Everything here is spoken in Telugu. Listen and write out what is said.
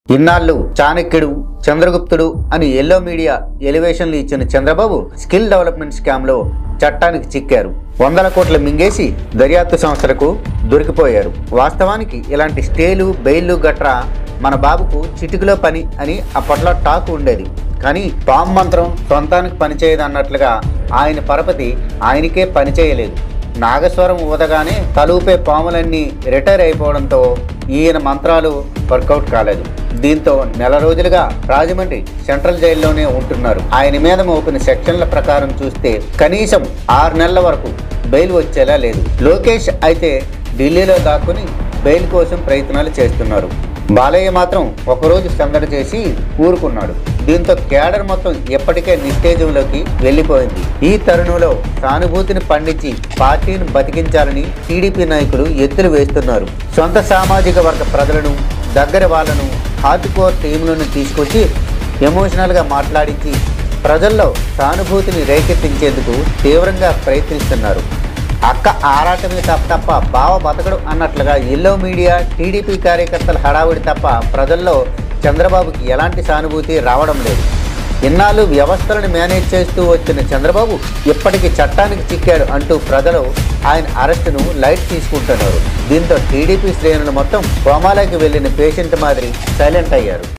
ఇన్నాళ్ళు చాణక్యుడు చంద్రగుప్తుడు అని ఎల్లో మీడియా ఎలివేషన్లు ఇచ్చిన చంద్రబాబు స్కిల్ డెవలప్మెంట్ స్కామ్ లో చట్టానికి చిక్కారు వందల కోట్ల మింగేసి దర్యాప్తు సంస్థలకు దొరికిపోయారు వాస్తవానికి ఇలాంటి స్టేలు బెయిల్లు గట్రా మన బాబుకు చిటికలో పని అని అప్పట్లో టాక్ ఉండేది కానీ పామ్ మంత్రం సొంతానికి పనిచేయదు అన్నట్లుగా ఆయన పరపతి ఆయనకే పనిచేయలేదు నాగస్వరం ఊదగానే తలూపే పాములన్నీ రిటైర్ అయిపోవడంతో ఈయన మంత్రాలు వర్కౌట్ కాలేదు దీంతో నెల రోజులుగా రాజమండ్రి సెంట్రల్ జైల్లోనే ఉంటున్నారు ఆయన మీద మోపిన సెక్షన్ల ప్రకారం చూస్తే కనీసం ఆరు నెలల వరకు బెయిల్ వచ్చేలా లేదు లోకేష్ అయితే ఢిల్లీలో దాక్కుని బెయిల్ కోసం ప్రయత్నాలు చేస్తున్నారు బాలయ్య మాత్రం ఒకరోజు సందడి చేసి ఊరుకున్నాడు దీంతో కేడర్ మొత్తం ఎప్పటికే నిస్తేజంలోకి వెళ్ళిపోయింది ఈ తరుణంలో సానుభూతిని పండించి పార్టీని బతికించాలని టీడీపీ నాయకులు ఎత్తులు వేస్తున్నారు సొంత సామాజిక వర్గ ప్రజలను దగ్గర వాళ్ళను హార్డ్ కోర్ టీంలను తీసుకొచ్చి ఎమోషనల్గా మాట్లాడించి ప్రజల్లో సానుభూతిని రేకెత్తించేందుకు తీవ్రంగా ప్రయత్నిస్తున్నారు అక్క ఆరాటమే తప్ప తప్ప బావ బతకడు అన్నట్లుగా ఎల్లో మీడియా టీడీపీ కార్యకర్తల హడావుడి తప్ప ప్రజల్లో చంద్రబాబుకి ఎలాంటి సానుభూతి రావడం లేదు ఇన్నాళ్ళు వ్యవస్థలను మేనేజ్ చేస్తూ వచ్చిన చంద్రబాబు ఇప్పటికీ చట్టానికి చిక్కాడు అంటూ ప్రజలు ఆయన అరెస్టును లైట్ తీసుకుంటున్నారు దీంతో టీడీపీ శ్రేణులు మొత్తం కోమాలోకి వెళ్లిన పేషెంట్ మాదిరి సైలెంట్ అయ్యారు